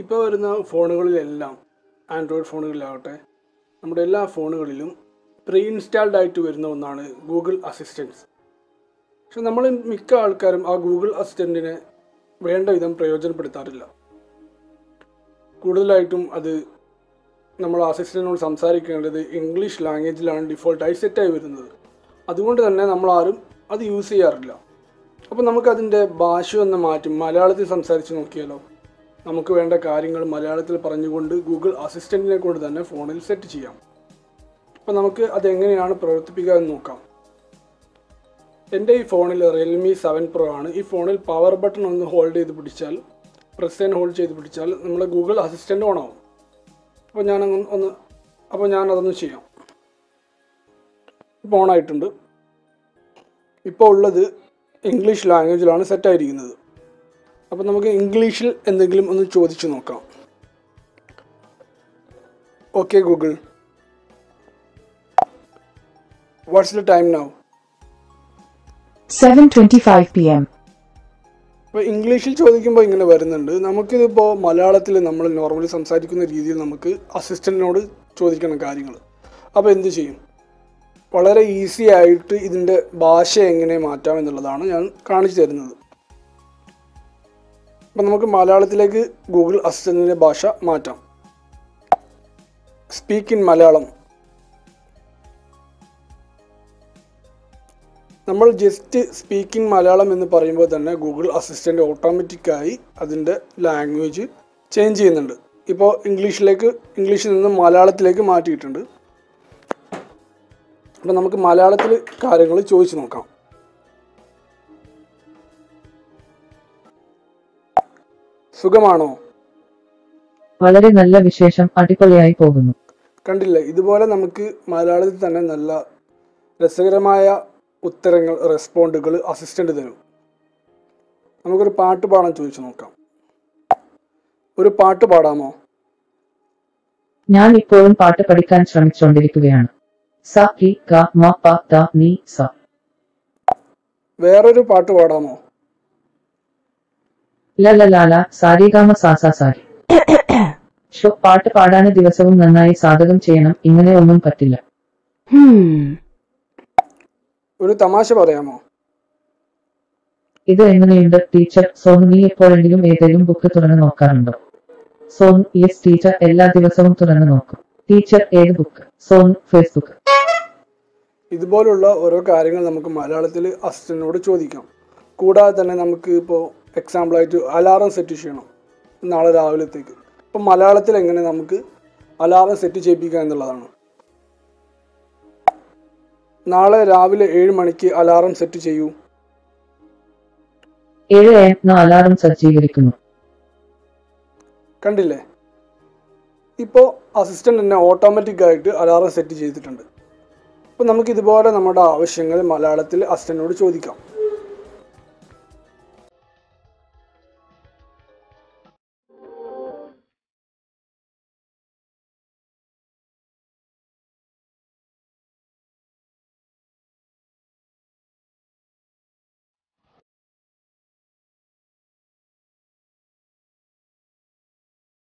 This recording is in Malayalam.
ഇപ്പോൾ വരുന്ന ഫോണുകളിലെല്ലാം ആൻഡ്രോയിഡ് ഫോണുകളിലാവട്ടെ നമ്മുടെ എല്ലാ ഫോണുകളിലും പ്രീ ഇൻസ്റ്റാൾഡ് ആയിട്ട് വരുന്ന ഒന്നാണ് ഗൂഗിൾ അസിസ്റ്റൻസ് പക്ഷെ നമ്മൾ മിക്ക ആൾക്കാരും ആ ഗൂഗിൾ അസിസ്റ്റൻറ്റിനെ വേണ്ട വിധം പ്രയോജനപ്പെടുത്താറില്ല കൂടുതലായിട്ടും അത് നമ്മൾ അസിസ്റ്റൻറ്റിനോട് സംസാരിക്കേണ്ടത് ഇംഗ്ലീഷ് ലാംഗ്വേജിലാണ് ഡിഫോൾട്ടായി സെറ്റായി വരുന്നത് അതുകൊണ്ട് തന്നെ നമ്മളാരും അത് യൂസ് ചെയ്യാറില്ല അപ്പോൾ നമുക്കതിൻ്റെ ഭാഷ ഒന്ന് മാറ്റി മലയാളത്തിൽ സംസാരിച്ച് നോക്കിയാലോ നമുക്ക് വേണ്ട കാര്യങ്ങൾ മലയാളത്തിൽ പറഞ്ഞുകൊണ്ട് ഗൂഗിൾ അസിസ്റ്റൻറ്റിനെ കൊണ്ട് തന്നെ ഫോണിൽ സെറ്റ് ചെയ്യാം അപ്പോൾ നമുക്ക് അതെങ്ങനെയാണ് പ്രവർത്തിപ്പിക്കുക എന്ന് നോക്കാം എൻ്റെ ഈ ഫോണിൽ റിയൽമി സെവൻ പ്രോ ആണ് ഈ ഫോണിൽ പവർ ബട്ടൺ ഒന്ന് ഹോൾഡ് ചെയ്ത് പിടിച്ചാൽ പ്രസ് ആൻഡ് ഹോൾഡ് ചെയ്ത് പിടിച്ചാൽ നമ്മുടെ ഗൂഗിൾ അസിസ്റ്റൻ്റ് ഓൺ ആവും അപ്പോൾ ഞാൻ അങ്ങ് ഒന്ന് അപ്പോൾ ഞാൻ അതൊന്ന് ചെയ്യാം ഇപ്പോൾ ഓൺ ആയിട്ടുണ്ട് ഇപ്പോൾ ഉള്ളത് ഇംഗ്ലീഷ് ലാംഗ്വേജിലാണ് സെറ്റായിരിക്കുന്നത് അപ്പോൾ നമുക്ക് ഇംഗ്ലീഷിൽ എന്തെങ്കിലും ഒന്ന് ചോദിച്ചു നോക്കാം okay Google what's the time now 7:25 p.m. ഇപ്പോൾ ഇംഗ്ലീഷിൽ ചോദിക്കുമ്പോൾ ഇങ്ങനെ വരുന്നുണ്ട് നമുക്കിതിപ്പോൾ മലയാളത്തിൽ നമ്മൾ നോർമലി സംസാരിക്കുന്ന രീതിയിൽ നമുക്ക് അസിസ്റ്റൻറ്റിനോട് ചോദിക്കണം കാര്യങ്ങൾ അപ്പോൾ എന്ത് ചെയ്യും വളരെ ഈസി ആയിട്ട് ഇതിൻ്റെ ഭാഷ എങ്ങനെ മാറ്റാം എന്നുള്ളതാണ് ഞാൻ കാണിച്ചു തരുന്നത് അപ്പം നമുക്ക് മലയാളത്തിലേക്ക് ഗൂഗിൾ അസിസ്റ്റൻറ്റിൻ്റെ ഭാഷ മാറ്റാം സ്പീക്ക് ഇൻ മലയാളം നമ്മൾ ജസ്റ്റ് സ്പീക്കിംഗ് മലയാളം എന്ന് പറയുമ്പോൾ തന്നെ ഗൂഗിൾ അസിസ്റ്റൻ്റ് ഓട്ടോമാറ്റിക്കായി അതിൻ്റെ ലാംഗ്വേജ് ചേഞ്ച് ചെയ്യുന്നുണ്ട് ഇപ്പോൾ ഇംഗ്ലീഷിലേക്ക് ഇംഗ്ലീഷിൽ നിന്ന് മലയാളത്തിലേക്ക് മാറ്റിയിട്ടുണ്ട് അപ്പോൾ നമുക്ക് മലയാളത്തിൽ കാര്യങ്ങൾ ചോദിച്ചു നോക്കാം സുഖമാണോ വളരെ നല്ല വിശേഷം അടിപൊളിയായി പോകുന്നു കണ്ടില്ലേ ഇതുപോലെ നമുക്ക് മലയാളത്തിൽ തന്നെ നല്ല രസകരമായ ഉത്തരങ്ങൾ റെസ്പോണ്ടുകൾ അസിസ്റ്റൻ്റ് തരും നമുക്കൊരു പാട്ട് പാടാൻ ചോദിച്ചു നോക്കാം ഒരു പാട്ട് പാടാമോ ഞാൻ ഇപ്പോഴും പാട്ട് പഠിക്കാൻ ശ്രമിച്ചുകൊണ്ടിരിക്കുകയാണ് സ രി ഗ മ പ ത നി സ വേറൊരു പാട്ട് പാടാമോ ല ല ല ല സാരിഗാമ സാസ സാരി ഷോ പാട്ട് പാടാന് ദിവസവും നന്നായി സാധകം ചെയ്യണം ഇങ്ങനെ ഒന്നും പറ്റില്ല Hmm. ഒരു തമാശ പറയാമോ ഇത് എങ്ങനെയുണ്ട് ടീച്ചർ സോൺ നീ എപ്പോഴെങ്കിലും ഏതെങ്കിലും ബുക്ക് തുറന്നു നോക്കാറുണ്ടോ സോൺ യെസ് ടീച്ചർ എല്ലാ ദിവസവും തുറന്നു നോക്കും ടീച്ചർ ഏത് ബുക്ക് സോൺ ഫേസ്ബുക്ക് ഇതുപോലുള്ള ഓരോ കാര്യങ്ങൾ നമുക്ക് മലയാളത്തിൽ അസിസ്റ്റൻറ്റിനോട് ചോദിക്കാം കൂടാതെ തന്നെ നമുക്ക് ഇപ്പോൾ എക്സാമ്പിളായിട്ട് അലാറം സെറ്റ് ചെയ്യണം നാളെ രാവിലത്തേക്ക് ഇപ്പം മലയാളത്തിൽ എങ്ങനെ നമുക്ക് അലാറം സെറ്റ് ചെയ്യിപ്പിക്കുക എന്നുള്ളതാണ് നാളെ രാവിലെ ഏഴ് മണിക്ക് അലാറം സെറ്റ് ചെയ്യൂ ഏഴ് എന്ന അലാറം സജ്ജീകരിക്കുന്നു കണ്ടില്ലേ ഇപ്പോൾ അസിസ്റ്റൻ്റ് തന്നെ ഓട്ടോമാറ്റിക്കായിട്ട് അലാറം സെറ്റ് ചെയ്തിട്ടുണ്ട് അപ്പോൾ നമുക്ക് ഇതുപോലെ നമ്മുടെ ആവശ്യങ്ങൾ മലയാളത്തിൽ അസിസ്റ്റൻറ്റിനോട് ചോദിക്കാം